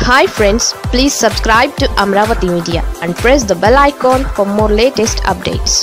hi friends please subscribe to Amaravati media and press the bell icon for more latest updates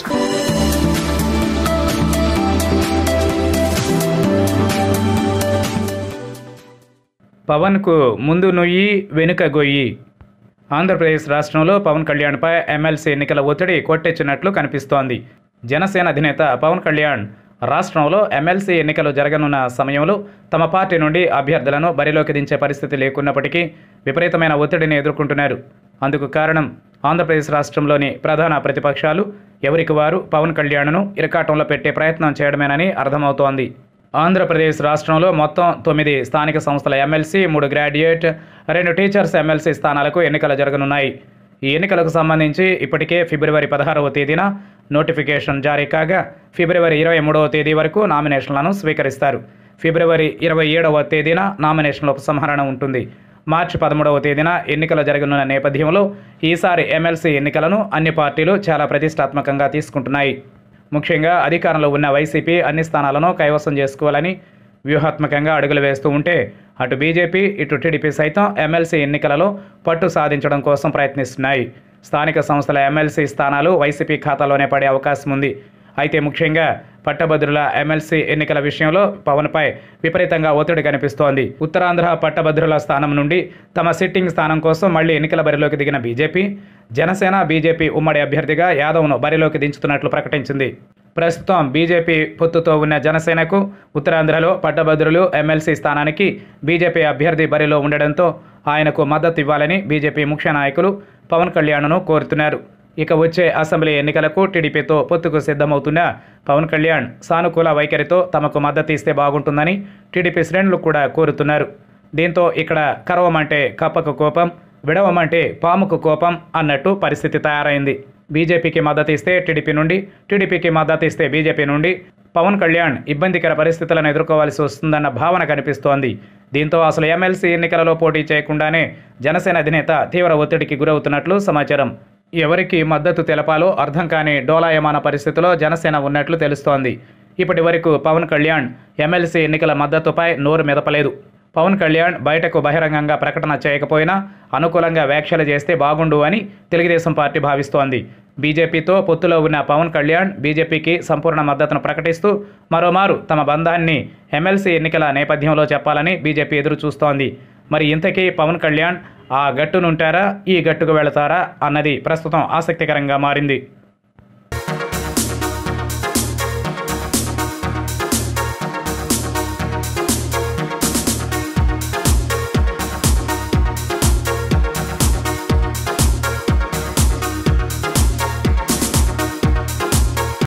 పవన్కు ముందు నుయ్యి వెనుక గొయ్యి ఆంధ్రప్రదేశ్ రాష్ట్రంలో పవన్ కళ్యాణ్పై ఎమ్మెల్సీ ఎన్నికల ఒత్తిడి కొట్టెచ్చినట్లు కనిపిస్తోంది జనసేన అధినేత పవన్ కళ్యాణ్ రాష్ట్రంలో ఎమ్మెల్సీ ఎన్నికలు జరగనున్న సమయంలో తమ పార్టీ నుండి అభ్యర్థులను బరిలోకి దించే పరిస్థితి లేకున్నప్పటికీ విపరీతమైన ఒత్తిడిని ఎదుర్కొంటున్నారు అందుకు కారణం ఆంధ్రప్రదేశ్ రాష్ట్రంలోని ప్రధాన ప్రతిపక్షాలు ఎవరికి వారు పవన్ కళ్యాణ్ను ఇరకాటంలో పెట్టే ప్రయత్నం చేయడమేనని అర్థమవుతోంది ఆంధ్రప్రదేశ్ రాష్ట్రంలో మొత్తం తొమ్మిది స్థానిక సంస్థల ఎమ్మెల్సీ మూడు గ్రాడ్యుయేట్ రెండు టీచర్స్ ఎమ్మెల్సీ స్థానాలకు ఎన్నికలు జరగనున్నాయి ఈ ఎన్నికలకు సంబంధించి ఇప్పటికే ఫిబ్రవరి పదహారవ తేదీన నోటిఫికేషన్ జారీ కాగా ఫిబ్రవరి ఇరవై మూడవ తేదీ వరకు నామినేషన్లను స్వీకరిస్తారు ఫిబ్రవరి ఇరవై ఏడవ తేదీన నామినేషన్ల ఉపసంహరణ ఉంటుంది మార్చి పదమూడవ తేదీన ఎన్నికలు జరగనున్న నేపథ్యంలో ఈసారి ఎమ్మెల్సీ ఎన్నికలను అన్ని పార్టీలు చాలా ప్రతిష్టాత్మకంగా తీసుకుంటున్నాయి ముఖ్యంగా అధికారంలో ఉన్న వైసీపీ అన్ని స్థానాలను కైవసం చేసుకోవాలని వ్యూహాత్మకంగా అడుగులు వేస్తూ ఉంటే అటు బీజేపీ ఇటు టీడీపీ సైతం ఎమ్మెల్సీ ఎన్నికలలో పట్టు సాధించడం కోసం ప్రయత్నిస్తున్నాయి స్థానిక సంస్థల ఎమ్మెల్సీ స్థానాలు వైసీపీ ఖాతాలోనే పడే అవకాశం ఉంది అయితే ముఖ్యంగా పట్టభద్రుల ఎమ్మెల్సీ ఎన్నికల విషయంలో పవన్పై విపరీతంగా ఒత్తిడి కనిపిస్తోంది ఉత్తరాంధ్ర పట్టభద్రుల స్థానం నుండి తమ సిట్టింగ్ స్థానం కోసం మళ్లీ ఎన్నికల బరిలోకి దిగిన బీజేపీ జనసేన బీజేపీ ఉమ్మడి అభ్యర్థిగా యాదవ్ను బరిలోకి దించుతున్నట్లు ప్రకటించింది ప్రస్తుతం బీజేపీ పొత్తుతో ఉన్న జనసేనకు ఉత్తరాంధ్రలో పట్టభద్రులు ఎమ్మెల్సీ స్థానానికి బీజేపీ అభ్యర్థి బరిలో ఉండడంతో ఆయనకు మద్దతు ఇవ్వాలని బీజేపీ ముఖ్య నాయకులు పవన్ కళ్యాణ్ను కోరుతున్నారు ఇక వచ్చే అసెంబ్లీ ఎన్నికలకు టీడీపీతో పొత్తుకు సిద్ధమవుతున్న పవన్ కళ్యాణ్ సానుకూల వైఖరితో తమకు మద్దతు ఇస్తే బాగుంటుందని టీడీపీ శ్రేణులు కూడా కోరుతున్నారు దీంతో ఇక్కడ కరవమంటే కప్పకు కోపం విడవమంటే పాముకు కోపం అన్నట్టు పరిస్థితి తయారైంది బీజేపీకి మద్దతు ఇస్తే టీడీపీ నుండి టీడీపీకి మద్దతు ఇస్తే బీజేపీ నుండి పవన్ కళ్యాణ్ ఇబ్బందికర పరిస్థితులను ఎదుర్కోవాల్సి వస్తుందన్న భావన కనిపిస్తోంది దీంతో అసలు ఎమ్మెల్సీ ఎన్నికలలో పోటీ చేయకుండానే జనసేన అధినేత తీవ్ర ఒత్తిడికి గురవుతున్నట్లు సమాచారం ఎవరికి మద్దతు తెలపాలో అర్థం కాని డోలాయమాన పరిస్థితిలో జనసేన ఉన్నట్లు తెలుస్తోంది ఇప్పటి వరకు పవన్ కళ్యాణ్ ఎమ్మెల్సీ ఎన్నికల మద్దతుపై నోరు మెదపలేదు పవన్ కళ్యాణ్ బయటకు బహిరంగంగా ప్రకటన చేయకపోయినా అనుకూలంగా వ్యాఖ్యలు చేస్తే బాగుండు అని తెలుగుదేశం పార్టీ భావిస్తోంది బీజేపీతో పొత్తులో ఉన్న పవన్ కళ్యాణ్ బీజేపీకి సంపూర్ణ మద్దతును ప్రకటిస్తూ మరోమారు తమ బంధాన్ని ఎమ్మెల్సీ ఎన్నికల నేపథ్యంలో చెప్పాలని బీజేపీ ఎదురు చూస్తోంది మరి ఇంతకీ పవన్ కళ్యాణ్ ఆ గట్టునుంటారా ఈ గట్టుకు వెళతారా అన్నది ప్రస్తుతం ఆసక్తికరంగా మారింది